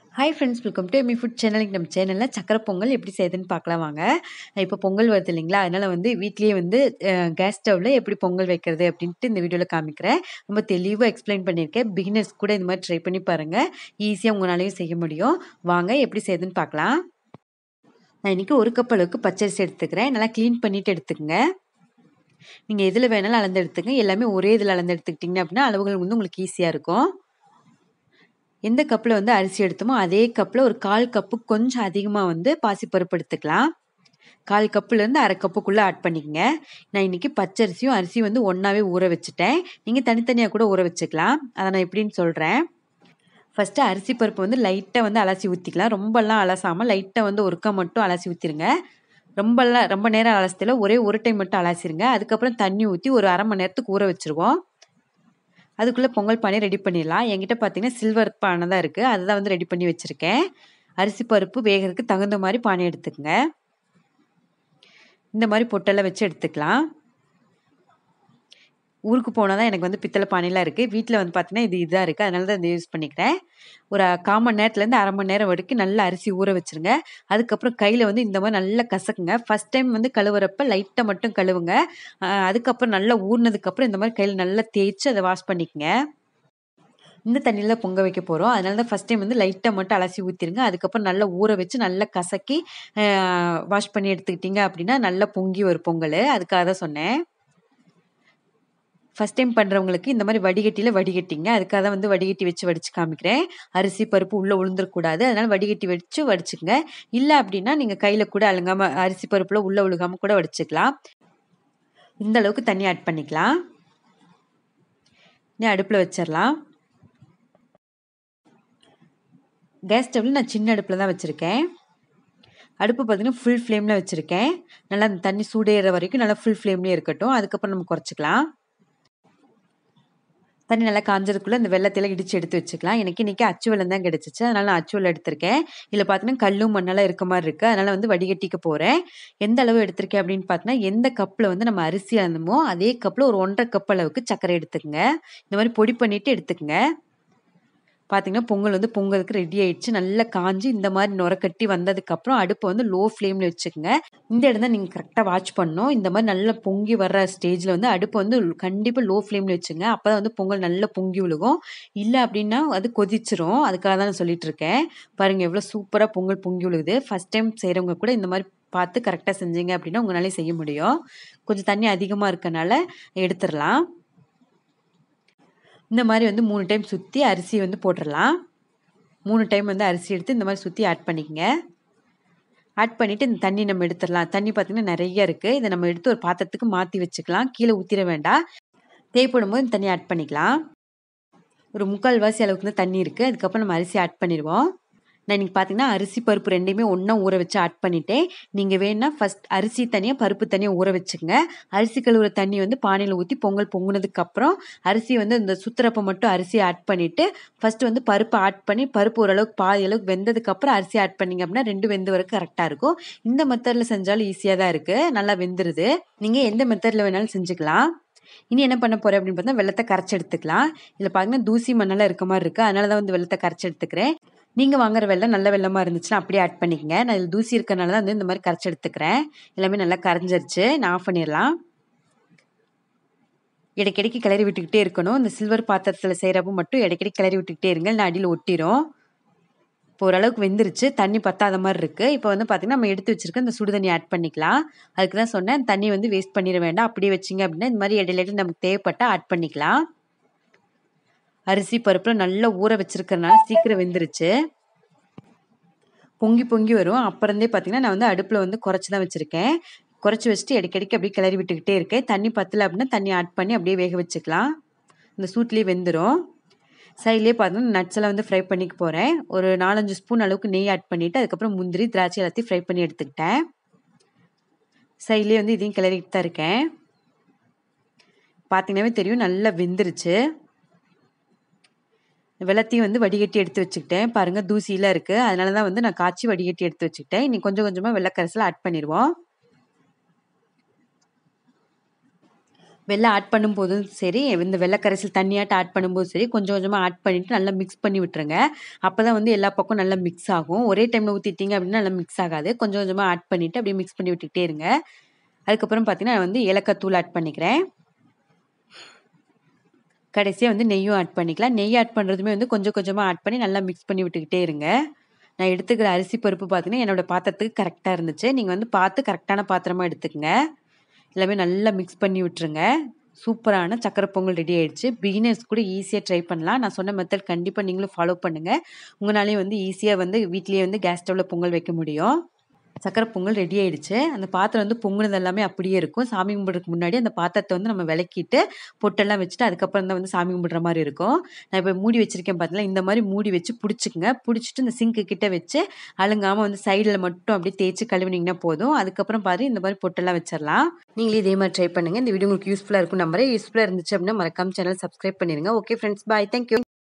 hi friends welcome to Amy food சேனலுக்கு நம்ம சேனலில் சக்கரை பொங்கல் எப்படி செய்யுதுன்னு பார்க்கலாம் வாங்க இப்போ பொங்கல் வருது இல்லைங்களா அதனால் வந்து வீட்லேயே வந்து கேஸ் ஸ்டவ்வில் எப்படி பொங்கல் வைக்கிறது அப்படின்ட்டு இந்த வீடியோவில் காமிக்கிறேன் ரொம்ப தெளிவாக எக்ஸ்பிளைன் பண்ணியிருக்கேன் பிகினர்ஸ் கூட இந்த மாதிரி ட்ரை பண்ணி பாருங்கள் ஈஸியாக உங்களாலையும் செய்ய முடியும் வாங்க எப்படி செய்யுதுன்னு பார்க்கலாம் நான் இன்றைக்கி ஒரு கப் அளவுக்கு பச்சரிசி எடுத்துக்கிறேன் நல்லா க்ளீன் பண்ணிவிட்டு எடுத்துக்கங்க நீங்கள் எதில் வேணாலும் அளந்து எடுத்துங்க எல்லாமே ஒரே இதில் அளந்து எடுத்துக்கிட்டிங்க அப்படின்னா அளவுகள் வந்து உங்களுக்கு ஈஸியாக இருக்கும் எந்த கப்பில் வந்து அரிசி எடுத்தோமோ அதே கப்பில் ஒரு கால் கப்பு கொஞ்சம் அதிகமாக வந்து பாசிப்பருப்பு எடுத்துக்கலாம் கால் கப்புலேருந்து அரை கப்புக்குள்ளே ஆட் பண்ணிக்கங்க நான் இன்றைக்கி பச்சரிசியும் அரிசியும் வந்து ஒன்றாவே ஊற வச்சுட்டேன் நீங்கள் தனித்தனியாக கூட ஊற வச்சுக்கலாம் அதை நான் எப்படின்னு சொல்கிறேன் ஃபஸ்ட்டு அரிசி பருப்பு வந்து லைட்டாக வந்து அலசி ஊற்றிக்கலாம் ரொம்பலாம் அலசாமல் லைட்டாக வந்து ஒருக்கா மட்டும் அலசி ஊற்றிருங்க ரொம்பலாம் ரொம்ப நேரம் அலசத்தில் ஒரே ஒரு டைம் மட்டும் அலசிருங்க அதுக்கப்புறம் தண்ணி ஊற்றி ஒரு அரை மணி நேரத்துக்கு ஊற வச்சுருவோம் அதுக்குள்ளே பொங்கல் பானை ரெடி பண்ணிடலாம் என்கிட்ட பார்த்தீங்கன்னா சில்வர் பானை தான் இருக்குது அதுதான் வந்து ரெடி பண்ணி வச்சுருக்கேன் அரிசி பருப்பு வேகிறதுக்கு தகுந்த மாதிரி பானை எடுத்துக்கங்க இந்த மாதிரி பொட்டெல்லாம் வச்சு எடுத்துக்கலாம் ஊருக்கு போனால் தான் எனக்கு வந்து பித்தளை பானைலாம் இருக்குது வீட்டில் வந்து பார்த்தீங்கன்னா இது இதாக இருக்குது அதனால தான் இதை யூஸ் பண்ணிக்கிறேன் ஒரு கால் மணி நேரத்துலேருந்து அரை மணி நேரம் வரைக்கும் நல்லா அரிசி ஊற வச்சுருங்க அதுக்கப்புறம் கையில் வந்து இந்த மாதிரி நல்லா கசக்குங்க ஃபஸ்ட் டைம் வந்து கழுவுறப்ப லைட்டாக மட்டும் கழுவுங்க அதுக்கப்புறம் நல்லா ஊறினதுக்கப்புறம் இந்த மாதிரி கையில் நல்லா தேய்ச்சி அதை வாஷ் பண்ணிக்கங்க இந்த தண்ணியில் தான் பொங்க வைக்க போகிறோம் அதனால தான் ஃபஸ்ட் டைம் வந்து லைட்டாக மட்டும் அலசி ஊற்றிருங்க அதுக்கப்புறம் நல்லா ஊற வச்சு நல்லா கசக்கி வாஷ் பண்ணி எடுத்துக்கிட்டிங்க அப்படின்னா நல்லா பொங்கி வரும் பொங்கல் அதுக்காக தான் சொன்னேன் ஃபஸ்ட் டைம் பண்ணுறவங்களுக்கு இந்த மாதிரி வடிகட்டியில் வடிகட்டிங்க அதுக்காக தான் வந்து வடிகட்டி வச்சு வடித்து காமிக்கிறேன் அரிசி பருப்பு உள்ளே உளுந்துடக்கூடாது அதனால் வடிகட்டி வச்சு வடிச்சுங்க இல்லை அப்படின்னா நீங்கள் கையில் கூட அழுங்காமல் அரிசி பருப்பில் உள்ளே ஒழுகாமல் கூட வடிச்சுக்கலாம் இந்த அளவுக்கு தண்ணி ஆட் பண்ணிக்கலாம் நீ அடுப்பில் வச்சிடலாம் கேஸ் ஸ்டவ்வில் நான் சின்ன அடுப்பில் தான் வச்சுருக்கேன் அடுப்பு பார்த்திங்கன்னா ஃபுல் ஃப்ளேமில் வச்சுருக்கேன் நல்லா அந்த தண்ணி சூடேற வரைக்கும் நல்லா ஃபுல் ஃப்ளேம்லேயே இருக்கட்டும் அதுக்கப்புறம் நம்ம குறைச்சிக்கலாம் தண்ணி நல்லா காஞ்சதுக்குள்ளே அந்த வெள்ளத்தில் இடித்து எடுத்து வச்சுக்கலாம் எனக்கு இன்றைக்கி அச்சு வெள்ளம் தான் கிடச்சிச்சு அதனால் நான் அச்சு வெள்ளம் எடுத்திருக்கேன் இதில் பார்த்தீங்கன்னா கல்லும் மண்ணெல்லாம் இருக்க மாதிரி இருக்குது அதனால் வந்து வடிகட்டிக்க போகிறேன் எந்த அளவு எடுத்திருக்கேன் அப்படின்னு பார்த்தீங்கன்னா எந்த கப்பில் வந்து நம்ம அரிசி அளந்தமோ அதே கப்பில் ஒரு ஒன்றரை கப் அளவுக்கு சர்க்கரை எடுத்துக்கங்க இந்த மாதிரி பொடி பண்ணிவிட்டு எடுத்துக்கங்க பார்த்தீங்கன்னா பொங்கல் வந்து பொங்கலுக்கு ரெடி ஆயிடுச்சு நல்லா காஞ்சி இந்த மாதிரி நுரக்கட்டி வந்ததுக்கப்புறம் அடுப்பை வந்து லோ ஃப்ளேமில் வச்சுக்கோங்க இந்த இடம் தான் நீங்கள் கரெக்டாக வாட்ச் பண்ணணும் இந்த மாதிரி நல்லா பொங்கி வர்ற ஸ்டேஜில் வந்து அடுப்பை வந்து கண்டிப்பாக லோ ஃப்ளேமில் வச்சுங்க அப்போ தான் வந்து பொங்கல் நல்லா பொங்கி விழுகும் இல்லை அப்படின்னா அது கொதிச்சிரும் அதுக்காக தான் நான் சொல்லிட்டு இருக்கேன் பாருங்கள் எவ்வளோ சூப்பராக பொங்கல் பொங்கி விழுகுது ஃபஸ்ட் டைம் செய்கிறவங்க கூட இந்த மாதிரி பார்த்து கரெக்டாக செஞ்சீங்க அப்படின்னா உங்களாலே செய்ய முடியும் கொஞ்சம் தண்ணி அதிகமாக இருக்கனால எடுத்துடலாம் இந்த மாதிரி வந்து மூணு டைம் சுற்றி அரிசி வந்து போட்டுடலாம் மூணு டைம் வந்து அரிசி எடுத்து இந்த மாதிரி சுற்றி ஆட் பண்ணிக்கங்க ஆட் பண்ணிவிட்டு இந்த தண்ணி நம்ம எடுத்துடலாம் தண்ணி பார்த்திங்கன்னா நிறைய இருக்குது இதை நம்ம எடுத்து ஒரு பாத்திரத்துக்கு மாற்றி வச்சுக்கலாம் கீழே ஊற்றிட வேண்டாம் தேவைப்படும் போது இந்த தண்ணி ஆட் பண்ணிக்கலாம் ஒரு முக்கால் வாசி அளவுக்கு தான் தண்ணி இருக்குது அதுக்கப்புறம் நம்ம அரிசி ஆட் பண்ணிடுவோம் நான் இன்றைக்கி பார்த்தீங்கன்னா அரிசி பருப்பு ரெண்டையுமே ஒன்றா ஊற வச்சு ஆட் பண்ணிட்டேன் நீங்கள் வேணா ஃபஸ்ட் அரிசி தனியாக பருப்பு தனியாக ஊற வச்சுங்க அரிசி கழுவுற தண்ணி வந்து பானையில் ஊற்றி பொங்கல் பொங்குனதுக்கப்புறம் அரிசி வந்து இந்த சுத்துறப்ப மட்டும் அரிசி ஆட் பண்ணிவிட்டு ஃபஸ்ட்டு வந்து பருப்பு ஆட் பண்ணி பருப்பு ஓரளவுக்கு பாதி அளவுக்கு வெந்ததுக்கப்புறம் அரிசி ஆட் பண்ணிங்க அப்படின்னா ரெண்டு வெந்து வரைக்கும் கரெக்டாக இருக்கும் இந்த மெத்தடில் செஞ்சாலும் ஈஸியாக தான் இருக்குது நல்லா வெந்துருது நீங்கள் எந்த மெத்தடில் வேணாலும் செஞ்சுக்கலாம் இனி என்ன பண்ண போகிறேன் அப்படின்னு பார்த்தா வெள்ளத்தை கரைச்சி எடுத்துக்கலாம் இதில் பார்த்தீங்கன்னா தூசி மண்ணெல்லாம் இருக்க மாதிரி இருக்குது அதனால தான் வந்து வெள்ளத்தை கரைச்சி எடுத்துக்கிறேன் நீங்கள் வாங்குற வெள்ளம் நல்ல வெள்ளமாக இருந்துச்சுன்னா அப்படியே ஆட் பண்ணிக்கங்க நான் இதில் தூசி இருக்கனால தான் வந்து இந்த மாதிரி கரைச்சி எடுத்துக்கிறேன் எல்லாமே நல்லா கரைஞ்சிருச்சு நான் ஆஃப் பண்ணிடலாம் இடைக்கிடைக்கு கிளறி விட்டுக்கிட்டே இருக்கணும் இந்த சில்வர் பாத்திரத்தில் செய்கிறப்ப மட்டும் இடைக்கிடைக்கு கிளறி விட்டுக்கிட்டே இருங்க நான் அடியில் ஒட்டிடும் இப்போ ஓரளவுக்கு வெந்துருச்சு தண்ணி பத்தாத மாதிரி இருக்குது இப்போ வந்து பார்த்திங்கன்னா நம்ம எடுத்து வச்சுருக்க இந்த சுடு தண்ணி ஆட் பண்ணிக்கலாம் அதுக்கு தான் சொன்னேன் தண்ணி வந்து வேஸ்ட் பண்ணிட வேண்டாம் அப்படியே வச்சிங்க அப்படின்னா இந்த மாதிரி இடையில நமக்கு தேவைப்பட்டால் ஆட் பண்ணிக்கலாம் அரிசி பருப்பில் நல்லா ஊற வச்சிருக்கறனால சீக்கிரம் வெந்துருச்சு பொங்கி பொங்கி வரும் அப்புறந்தே பார்த்தீங்கன்னா நான் வந்து அடுப்பில் வந்து குறைச்சி தான் வச்சுருக்கேன் குறைச்சி வச்சுட்டு இடைக்கிடைக்கு அப்படியே கிளறி விட்டுக்கிட்டே இருக்கேன் தண்ணி பத்தலை அப்படின்னா தண்ணி ஆட் பண்ணி அப்படியே வேக வச்சுக்கலாம் இந்த சூட்லேயே வெந்துடும் சைட்லேயே பார்த்தீங்கன்னா நட்ஸ் எல்லாம் வந்து ஃப்ரை பண்ணிக்க போகிறேன் ஒரு நாலஞ்சு ஸ்பூன் அளவுக்கு நெய் ஆட் பண்ணிவிட்டு அதுக்கப்புறம் முந்திரி திராட்சை எல்லாத்தையும் ஃப்ரை பண்ணி எடுத்துக்கிட்டேன் சைட்லேயே வந்து இதையும் கிளறிட்டு தான் இருக்கேன் பார்த்தீங்கன்னாவே தெரியும் நல்லா வெந்துருச்சு வெள்ளத்தையும் வந்து வடிகட்டி எடுத்து வச்சுக்கிட்டேன் பாருங்கள் தூசியில் இருக்குது அதனால தான் வந்து நான் காய்ச்சி வடிகட்டி எடுத்து வச்சுக்கிட்டேன் இன்னைக்கு கொஞ்சம் கொஞ்சமாக வெள்ளக்கரசில் ஆட் பண்ணிடுவோம் வெல்லம் ஆட் பண்ணும்போதும் சரி இந்த வெள்ளை கரைசல் தண்ணியாட்டம் ஆட் பண்ணும்போதும் சரி கொஞ்சம் கொஞ்சமாக ஆட் பண்ணிவிட்டு நல்லா மிக்ஸ் பண்ணி விட்டுருங்க அப்போ தான் வந்து எல்லா பக்கம் நல்லா மிக்ஸ் ஆகும் ஒரே டைமில் ஊற்றிட்டீங்க அப்படின்னா நல்லா மிக்ஸ் ஆகாது கொஞ்சம் கொஞ்சமாக ஆட் பண்ணிவிட்டு அப்படியே மிக்ஸ் பண்ணி விட்டுக்கிட்டே இருங்க அதுக்கப்புறம் பார்த்தீங்கன்னா நான் வந்து ஏலக்காய் தூள் ஆட் பண்ணிக்கிறேன் கடைசியாக வந்து நெய்யும் ஆட் பண்ணிக்கலாம் நெய் ஆட் பண்ணுறதுமே வந்து கொஞ்சம் கொஞ்சமாக ஆட் பண்ணி நல்லா மிக்ஸ் பண்ணி விட்டுக்கிட்டே இருங்க நான் எடுத்துக்கிற அரிசி பருப்பு பார்த்தீங்கன்னா என்னோட பாத்திரத்துக்கு கரெக்டாக இருந்துச்சு நீங்கள் வந்து பார்த்து கரெக்டான பாத்திரமா எடுத்துக்கங்க எல்லாமே நல்லா மிக்ஸ் பண்ணி விட்டுருங்க சூப்பரான சக்கரை பொங்கல் ரெடி ஆயிடுச்சு பிகினர்ஸ் கூட ஈஸியாக ட்ரை பண்ணலாம் நான் சொன்ன மெத்தட் கண்டிப்பாக நீங்களும் ஃபாலோ பண்ணுங்கள் உங்களாலேயும் வந்து ஈஸியாக வந்து வீட்லேயே வந்து கேஸ் ஸ்டவ்வில் பொங்கல் வைக்க முடியும் சக்கரை பொங்கல் ரெடி ஆயிடுச்சு அந்த பாத்திரம் வந்து பொங்குனது எல்லாமே அப்படியே இருக்கும் சாமி கும்பிட்றதுக்கு முன்னாடி அந்த பாத்திரத்தை வந்து நம்ம விளக்கிட்டு பொட்டெல்லாம் வச்சுட்டு அதுக்கப்புறம் தான் வந்து சாமி கும்பிட்ற மாதிரி இருக்கும் நான் இப்போ மூடி வச்சிருக்கேன் பார்த்தீங்களா இந்த மாதிரி மூடி வச்சு பிடிச்சிக்குங்க பிடிச்சிட்டு இந்த சிங்க்கு கிட்ட வச்சு அழுங்காமல் வந்து சைடில் மட்டும் அப்படியே தேய்ச்சி கழுவினீங்கன்னா போதும் அதுக்கப்புறம் பாரு இந்த மாதிரி பொட்டெல்லாம் வச்சிடலாம் நீங்களே இதே மாதிரி ட்ரை பண்ணுங்கள் இந்த வீடியோ உங்களுக்கு யூஸ்ஃபுல்லாக இருக்கும் நம்பரே யூஸ்ஃபுல்லாக இருந்துச்சு அப்படின்னா மறக்காம சேனல் சப்ஸ்கிரைப் பண்ணிடுங்க ஓகே ஃப்ரெண்ட்ஸ் பாய் தேங்க்யூ